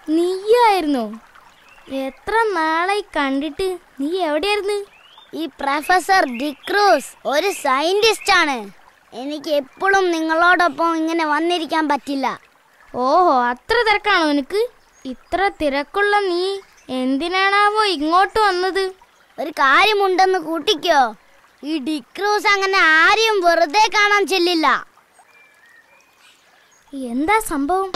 നീയായിരുന്നോ എത്ര നാളായി കണ്ടിട്ട് നീ എവിടെയായിരുന്നു ഈ പ്രൊഫസർ ഡിക്രൂസ് ഒരു സയന്റിസ്റ്റ് ആണ് എനിക്ക് എപ്പോഴും നിങ്ങളോടൊപ്പം ഇങ്ങനെ വന്നിരിക്കാൻ പറ്റില്ല ഓഹോ അത്ര തിരക്കാണോ നിനക്ക് ഇത്ര തിരക്കുള്ള നീ എന്തിനാണാവോ ഇങ്ങോട്ട് വന്നത് ഒരു കാര്യമുണ്ടെന്ന് കൂട്ടിക്കോ ഈ ഡിക്രൂസ് അങ്ങനെ ആരെയും വെറുതെ കാണാൻ ചെല്ലില്ല എന്താ സംഭവം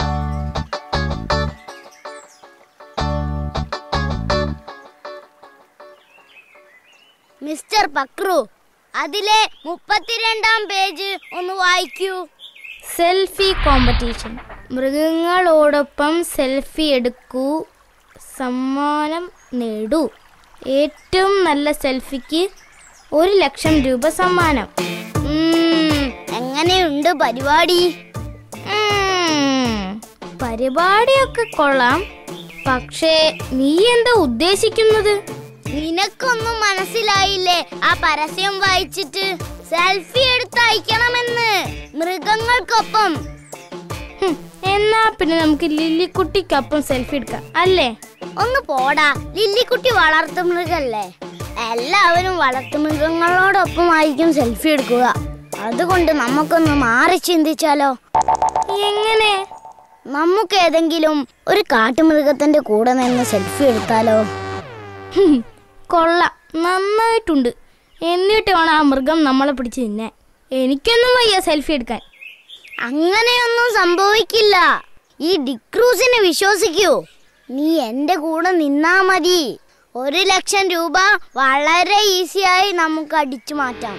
മിസ്റ്റർ പക്രു അതിലെ മുപ്പത്തിരണ്ടാം പേജ് ഒന്ന് വായിക്കൂ സെൽഫി കോമ്പറ്റീഷൻ മൃഗങ്ങളോടൊപ്പം സെൽഫി എടുക്കൂ സമ്മാനം നേടൂ ഏറ്റവും നല്ല സെൽഫിക്ക് ഒരു ലക്ഷം രൂപ സമ്മാനം ഉം, എങ്ങനെയുണ്ട് പരിപാടി ഉം, പരിപാടിയൊക്കെ കൊള്ളാം പക്ഷേ നീ എന്താ ഉദ്ദേശിക്കുന്നത് നിനക്കൊന്നും മനസ്സിലായില്ലേ ആ പരസ്യം വായിച്ചിട്ട് സെൽഫി എടുത്ത് അയക്കണമെന്ന് മൃഗങ്ങൾക്കൊപ്പം ഹും, എന്നാ പിന്നെ നമുക്ക് ലില്ലിക്കുട്ടിക്കൊപ്പം സെൽഫി എടുക്കാം അല്ലേ ഒന്ന് പോടാ ലില്ലിക്കുട്ടി വളർത്തു മൃഗല്ലേ എല്ലാവരും വളർത്തു മൃഗങ്ങളോടൊപ്പമായിരിക്കും സെൽഫി എടുക്കുക അതുകൊണ്ട് നമുക്കൊന്ന് മാറി ചിന്തിച്ചാലോ എങ്ങനെ നമുക്ക് ഏതെങ്കിലും ഒരു കാട്ടുമൃഗത്തിന്റെ കൂടെ നിന്ന് സെൽഫി എടുത്താലോ ഹും, കൊള്ളാം നന്നായിട്ടുണ്ട് എന്നിട്ട് വേണം ആ മൃഗം നമ്മളെ പിടിച്ച് തിന്നാൻ എനിക്കൊന്നും വയ്യ സെൽഫി എടുക്കാൻ അങ്ങനെയൊന്നും സംഭവിക്കില്ല ഈ ഡിക്രൂസിനെ വിശ്വസിക്കൂ നീ എന്റെ കൂടെ നിന്നാ മതി ഒരു ലക്ഷം രൂപ വളരെ ഈസിയായി നമുക്ക് അടിച്ചു മാറ്റാം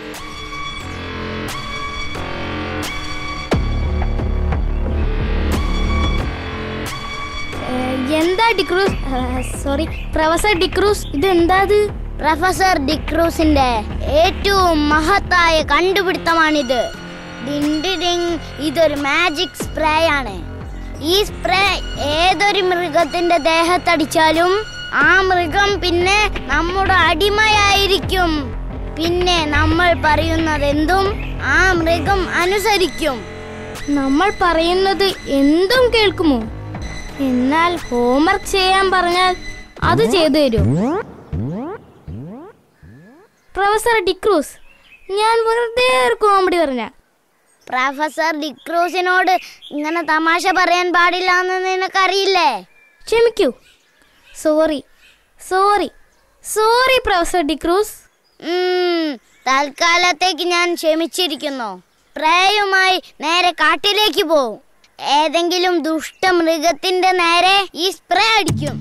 ഏ, എന്താ ഡിക്രൂസ് സോറി പ്രൊഫസർ ഡിക്രൂസ് ഇത് എന്താ ഇത് പ്രൊഫസർ ഡിക്രൂസിന്റെ ഏറ്റവും മഹത്തായ കണ്ടുപിടുത്തമാണിത് ഡിൻഡിഡിങ് ഇതൊരു മാജിക് സ്പ്രേ ആണ് ഈ സ്പ്രേ ഏതൊരു മൃഗത്തിന്റെ ദേഹത്തടിച്ചാലും ആ മൃഗം പിന്നെ നമ്മുടെ അടിമയായിരിക്കും പിന്നെ നമ്മൾ പറയുന്നതെന്തും ആ മൃഗം അനുസരിക്കും നമ്മൾ പറയുന്നത് എന്തും കേൾക്കുമോ എന്നാൽ ഹോംവർക്ക് ചെയ്യാൻ പറഞ്ഞാൽ അത് ചെയ്തു തരുമോ പ്രൊഫസർ ഡിക്രൂസ് ഞാൻ വെറുതെ ഒരു കോമഡി പറഞ്ഞ പ്രൊഫസർ ഡിക്രൂസിനോട് ഇങ്ങനെ തമാശ പറയാൻ പാടില്ല എന്ന് നിനക്കറിയില്ലേ ക്ഷമിക്കൂ sorry sorry sorry professor D'Cruz ഉം, തൽക്കാലത്തേക്ക് ഞാൻ ക്ഷമിച്ചിരിക്കുന്നു പ്രേയുമായി നേരെ കാട്ടിലേക്ക് പോവും ഏതെങ്കിലും ദുഷ്ട മൃഗത്തിന്റെ നേരെ ഈ സ്പ്രേ അടിക്കും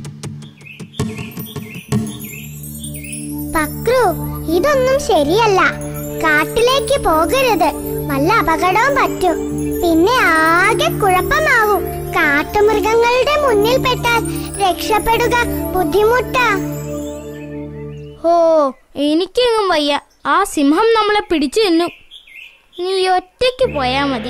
പക്രു ഇതൊന്നും ശരിയല്ല കാട്ടിലേക്ക് പോകരുത് വല്ല അപകടവും പറ്റും പിന്നെ ആകെ കുഴപ്പമാവും കാട്ടുമൃഗങ്ങളുടെ മുന്നിൽ പെട്ടാൽ രക്ഷപ്പെടുക ബുദ്ധിമുട്ടാ ഓ എനിക്കെങ്ങും വയ്യ ആ സിംഹം നമ്മളെ പിടിച്ചു തിന്നു നീ ഒറ്റയ്ക്ക് പോയാ മതി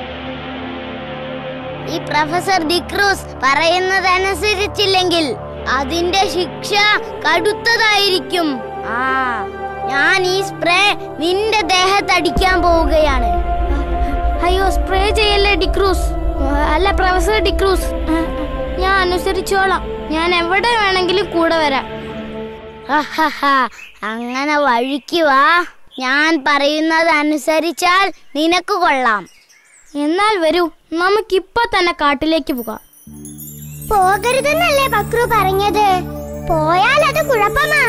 ഈ പ്രൊഫസർ ഡിക്രൂസ് പറയുന്നതനുസരിച്ചില്ലെങ്കിൽ അതിന്റെ ശിക്ഷ കടുത്തതായിരിക്കും ആ ഞാൻ ഈ സ്പ്രേ നിന്റെ ദേഹത്തടിക്കാൻ പോവുകയാണ് അയ്യോ സ്പ്രേ ചെയ്യല്ലേ ഡിക്രൂസ് ആ, അല്ല പ്രൊഫസർ ഡിക്രൂസ് ആ, ഞാൻ അനുസരിച്ചോളാം ഞാൻ എവിടെ വേണമെങ്കിലും കൂടെ വരാം ഹഹഹ, അങ്ങനെ വഴിക്ക് വാ ഞാൻ പറയുന്നത് അനുസരിച്ചാൽ നിനക്ക് കൊള്ളാം എന്നാൽ വരൂ നമുക്കിപ്പോ തന്നെ കാട്ടിലേക്ക് പോകാം പോകരുതെന്നല്ലേ പക്രു പറഞ്ഞത് പോയാൽ അത് കുഴപ്പമാ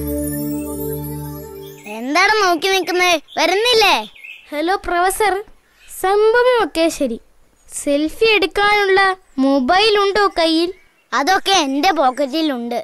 എന്താണ് നോക്കി നിൽക്കുന്നത് വരുന്നില്ലേ ഹലോ പ്രൊഫസർ സംഭവമൊക്കെ ശരി സെൽഫി എടുക്കാനുള്ള മൊബൈൽ ഉണ്ടോ കയ്യിൽ അതൊക്കെ എന്റെ പോക്കറ്റിലുണ്ട്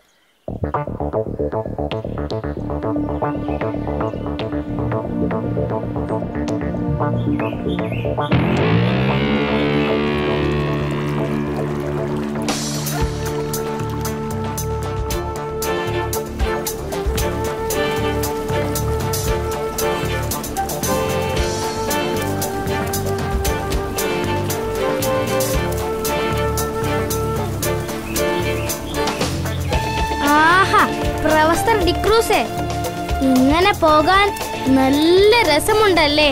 ആഹാ പ്രൊഫസർ ഡിക്രൂസേ ഇങ്ങനെ പോകാൻ നല്ല രസമുണ്ടല്ലേ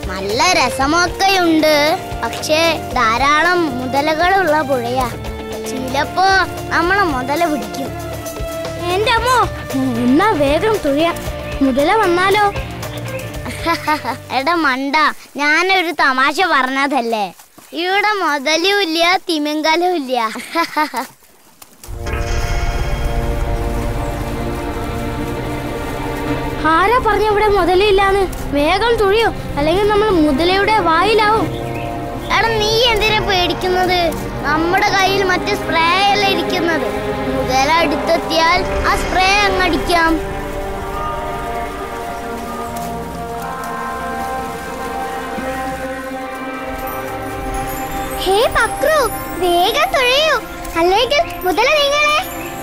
നല്ല രസമൊക്കെയുണ്ട് പക്ഷേ ധാരാളം മുതലകളുള്ള പുഴയാ ചിലപ്പോ നമ്മളെ മുതല പിടിക്കും എന്റെ അമ്മോ എന്നാ വേഗം തുഴയാം മുതല വന്നാലോ എടാ മണ്ട ഞാനൊരു തമാശ പറഞ്ഞതല്ലേ ഇവിടെ മുതലും ഇല്ല തിമിങ്കലും ഇല്ല ആരാ പറഞ്ഞ ഇവിടെ മുതലില്ലാന്ന് വേഗം തുഴയോ അല്ലെങ്കിൽ നമ്മൾ മുതലയുടെ വായിലാവും എടാ നീ എന്തിനാ പേടിക്കുന്നത് നമ്മുടെ കയ്യിൽ മറ്റേ സ്പ്രേ അല്ല ഇരിക്കുന്നത് മുതല അടുത്തെത്തിയാൽ ആ സ്പ്രേ അങ്ങടിക്കാം ഹേ പക്രു വേഗം തുഴയൂ അല്ലെങ്കിൽ മുതല നിങ്ങളെ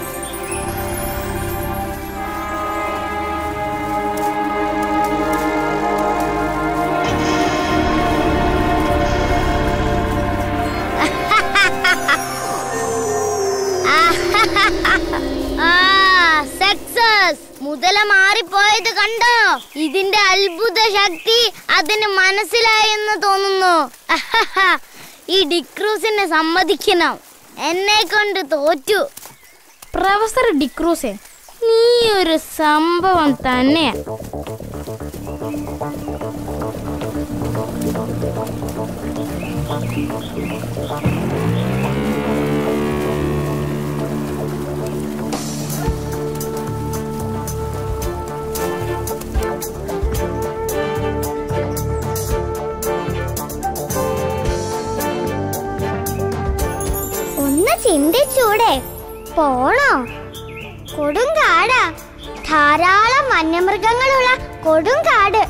ആ സക്സസ് മുതല മാറിപ്പോയത് കണ്ടോ ഇതിന്റെ അത്ഭുത ശക്തി അതിന് മനസ്സിലായെന്ന് തോന്നുന്നു അഹഹ. ഈ ഡിക്രൂസിനെ സമ്മതിക്കണം എന്നെ കൊണ്ട് തോറ്റു പ്രൊഫസർ ഡിക്രൂസെ നീ ഒരു സംഭവം തന്നെയാ ഒന്ന് ചിന്തിച്ചൂടെ പോണോ കൊടുങ്കാടാ ധാരാളം വന്യമൃഗങ്ങളുള്ള കൊടുങ്കാട്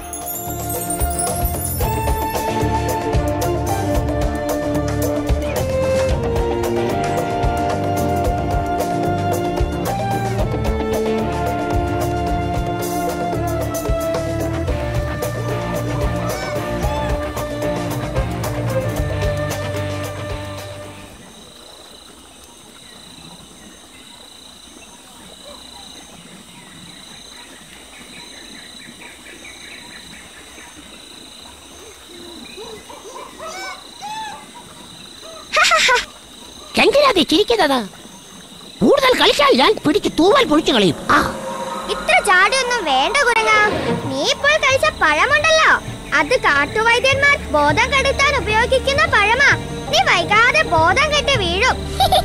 എന്തിനാതെ ചിരിക്കുന്നത് കൂടുതൽ കളിച്ചാൽ ഞാൻ പിടിച്ച് തൂവൽ പൊളിച്ചു കളയും ആ ഇത്ര ചാടിയൊന്നും വേണ്ട കുരങ്ങ നീ ഇപ്പോൾ കഴിച്ച പഴമുണ്ടല്ലോ അത് കാട്ടുവൈദ്യന്മാർ ബോധം കെടുത്താൻ ഉപയോഗിക്കുന്ന പഴമാ നീ വൈകാതെ ബോധം കെട്ട് വീഴും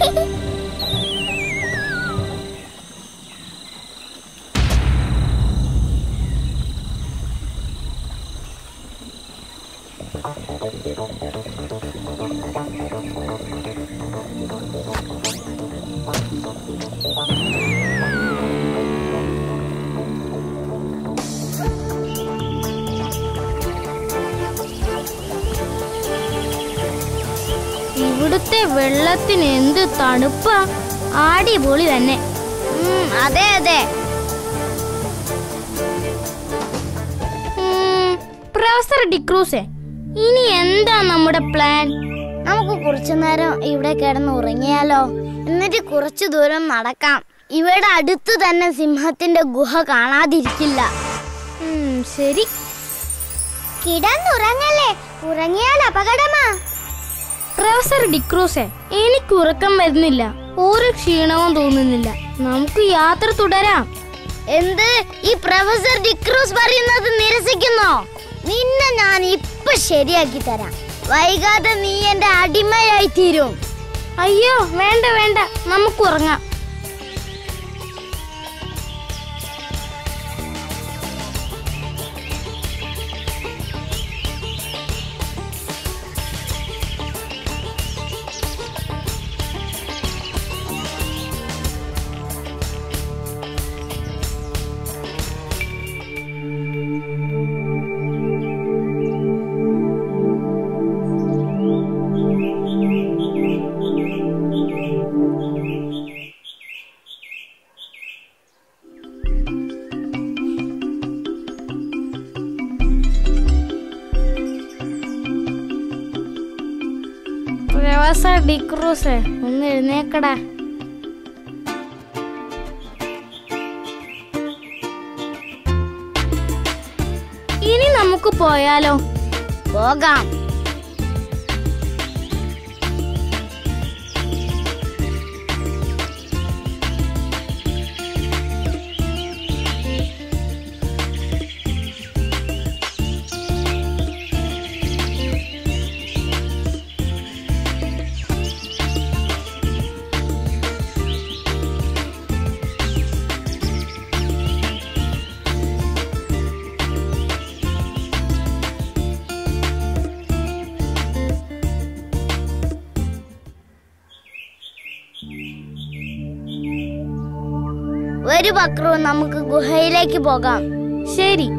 ഇവിടുത്തെ വെള്ളത്തിന് എന്ത് തണുപ്പാ ആടിപൊളി തന്നെ ഉം, അതെ അതെ ഉം, പ്രൊഫസർ ഡിക്രൂസെ ഇനി എന്താ നമ്മുടെ പ്ലാൻ നമുക്ക് കുറച്ചു നേരം ഇവിടെ കിടന്ന് ഉറങ്ങിയാലോ എന്നിട്ട് കുറച്ചു ദൂരം നടക്കാം ഇവിടെ അടുത്ത് തന്നെ സിംഹത്തിന്റെ ഗുഹ കാണാതിരിക്കില്ല ഉം, ശരി കിടന്നുറങ്ങല്ലേ ഉറങ്ങിയാൽ അപകടമാ പ്രൊഫസർ ഡിക്രൂസെ എനിക്ക് ഉറക്കം വരുന്നില്ല ഒരു ക്ഷീണവും തോന്നുന്നില്ല നമുക്ക് യാത്ര തുടരാം എന്ത് ഈ പ്രൊഫസർ ഡിക്രൂസ് പറയുന്നത് നിരസിക്കുന്നോ നിന്നെ ഞാൻ ഇപ്പൊ ശരിയാക്കി തരാം വൈകാതെ നീ എന്റെ അടിമയായി തീരും അയ്യോ വേണ്ട വേണ്ട നമുക്ക് ഉറങ്ങാം പ്രൊഫസർ ഡിക്രൂസെ ഒന്ന് എഴുന്നേക്കടാ ഇനി നമുക്ക് പോയാലോ പോകാം വരൂ ബക്രു നമുക്ക് ഗുഹയിലേക്ക് പോകാം ശരി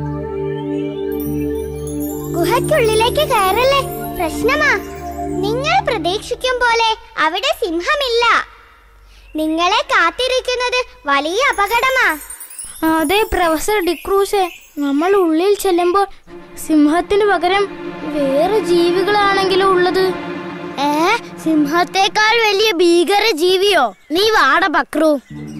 ഗുഹയ്ക്കുള്ളിലേക്ക് കയറല്ലേ പ്രശ്നമാ നിങ്ങൾ പ്രതീക്ഷിക്കും പോലെ അവിടെ സിംഹമില്ല നിങ്ങളെ കാത്തിരിക്കുന്നത് വലിയ അപകടമാ അതെ പ്രൊഫസർ ഡിക്രൂസെ നമ്മൾ ഉള്ളിൽ ചെല്ലുമ്പോൾ സിംഹത്തിന് പകരം വേറെ ജീവികളാണെങ്കിലും ഉള്ളത് ഏ സിംഹത്തെക്കാൾ വലിയ ഭീകര ജീവിയോ നീ വാട ബക്രു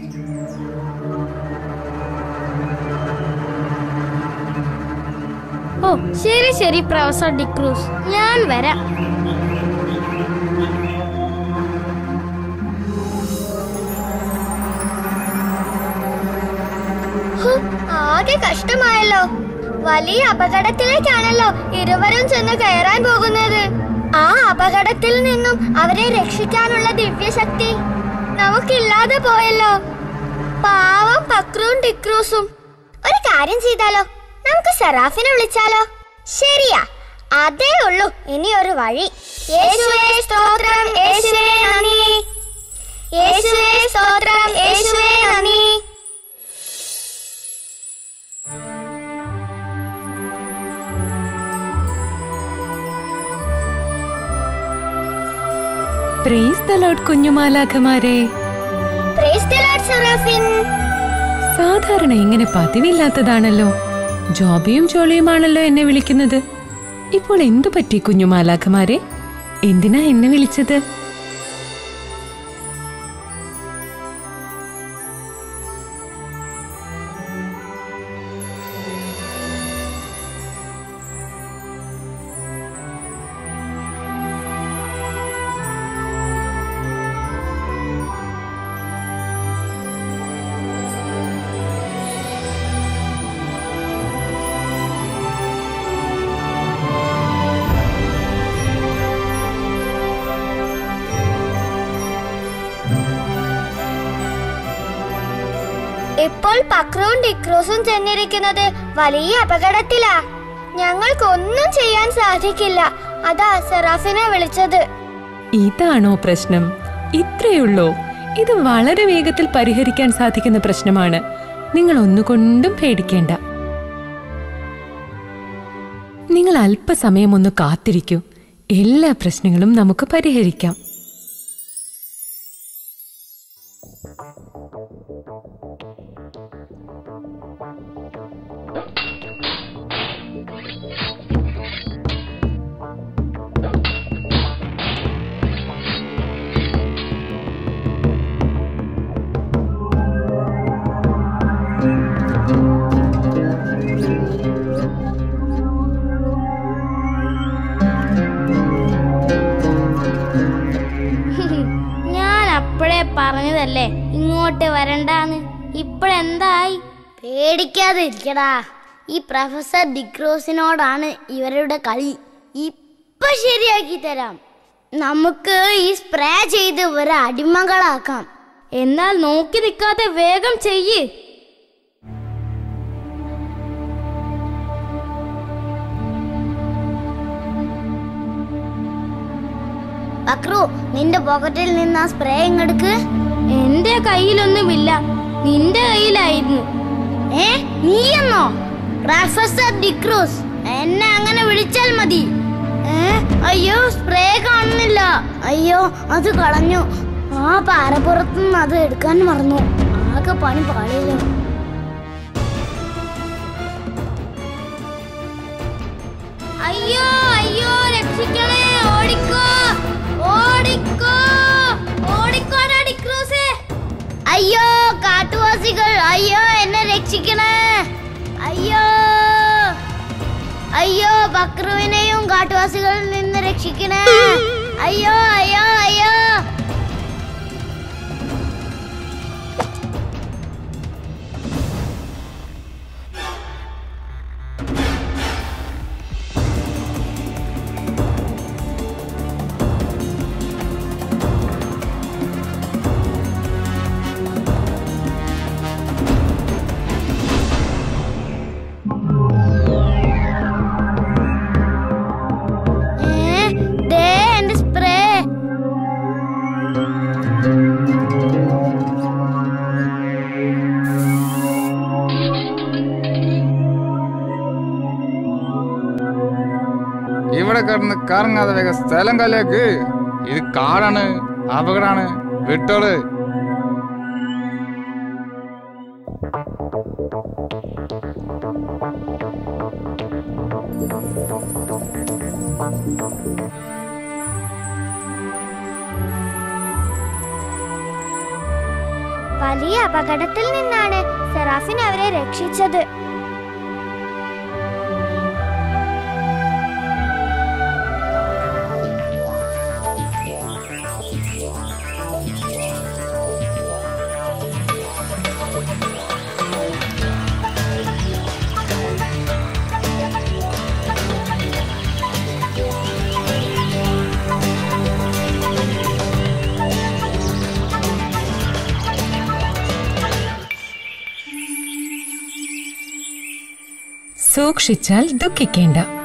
ഓ ശരി ശരി പ്രൊഫസർ ഡിക്രൂസ് ഞാൻ വരാം ഹു, ആകെ കഷ്ടമായല്ലോ വലിയ അപകടത്തിലേക്കാണല്ലോ ഇരുവരും ചെന്ന് കയറാൻ പോകുന്നത് ആ അപകടത്തിൽ നിന്നും അവരെ രക്ഷിക്കാനുള്ള ദിവ്യശക്തി നമുക്കില്ലാതെ പോയല്ലോ പാവം പക്രൂം ടിക്രൂസും ഒരു കാര്യം ചെയ്താലോ നമുക്ക് സെറാഫിനെ വിളിച്ചാലോ ശരിയാ അതേ ഉള്ളൂ ഇനി ഒരു വഴി യേശുവേ സ്തോത്രം യേശുവേ നന്ദി യേശുവേ സ്തോത്രം യേശുവേ നന്ദി പ്രേസ് ദ ലോർഡ് കുഞ്ഞുമാലാഖമാരെ Praise the Lord, Seraphim. സാധാരണ ഇങ്ങനെ പതിവില്ലാത്തതാണല്ലോ ജോബിയും ജോളിയുമാണല്ലോ എന്നെ വിളിക്കുന്നത് ഇപ്പോൾ എന്തു പറ്റി കുഞ്ഞുമാലാഖമാരെ എന്തിനാ എന്നെ വിളിച്ചത് ഇപ്പോൾ പക്രവും ഡിക്രൂസും ചെന്നിരിക്കുന്നത് വലിയ അപകടത്തിലാ ഞങ്ങൾക്കൊന്നും ചെയ്യാൻ സാധിക്കില്ല അതാ സെറാഫിനെ വിളിച്ചത് ഇതാണോ പ്രശ്നം ഇത്രയുള്ളോ ഇത് വളരെ വേഗത്തിൽ പരിഹരിക്കാൻ സാധിക്കുന്ന പ്രശ്നമാണ് നിങ്ങൾ ഒന്നുകൊണ്ടും പേടിക്കേണ്ട നിങ്ങൾ അല്പസമയം ഒന്ന് കാത്തിരിക്കൂ എല്ലാ പ്രശ്നങ്ങളും നമുക്ക് പരിഹരിക്കാം ഞാൻ അപ്പോഴേ പറഞ്ഞതല്ലേ ഇങ്ങോട്ട് വരണ്ടാന്ന് ഇപ്പോഴെന്തായി പേടിക്കാതെ ഇരിക്കടാ ഈ പ്രൊഫസർ ഡിക്രോസിനോടാണ് ഇവരുടെ കളി ഇപ്പൊ ശരിയാക്കി തരാം നമുക്ക് ഈ സ്പ്രേ ചെയ്ത് ഇവരെ അടിമകളാക്കാം എന്നാൽ നോക്കി നിൽക്കാതെ വേഗം ചെയ്യ് ബക്രു നിന്റെ പോക്കറ്റിൽ നിന്ന് ആ സ്പ്രേ ഇങ്ങെടുക്ക് എന്റെ കയ്യിലൊന്നുമില്ല നിന്റെ കയ്യിലായിരുന്നു ഏ നീയെന്നോ പ്രൊഫസർ ഡിക്രൂസ് എന്നെ അങ്ങനെ വിളിച്ചാൽ മതി ഏ അയ്യോ സ്പ്രേ കാണുന്നില്ല അയ്യോ അത് കളഞ്ഞു ആ പാറപ്പുറത്തുനിന്ന് അത് എടുക്കാൻ മറന്നു ആകെ പണി പാളിയല്ലോ അയ്യോ അയ്യോ രക്ഷിക്കണേ ഓടിക്കോ ഓടിക്കോ ഓടിക്കോടാ ഡിക്രൂസേ അയ്യോ കാട്ടുവാസികൾ അയ്യോ എന്നെ രക്ഷിക്കണേ അയ്യോ അയ്യോ ബക്രുവിനെയും കാട്ടുവാസികളിൽ നിന്ന് രക്ഷിക്കണേ അയ്യോ അയ്യോ അയ്യോ ഏ, ദേ എന്റെ സ്പ്രേ കിടന്ന് കറങ്ങാതെ വേഗം സ്ഥലം കല്ലേക്ക് ഇത് കാടാണ് അപകടാണ് വിട്ടോള് വലിയ അപകടത്തിൽ നിന്നാണ് സെറാഫിൻ അവരെ രക്ഷിച്ചത് സൂക്ഷിച്ചാൽ ദുഃഖിക്കേണ്ട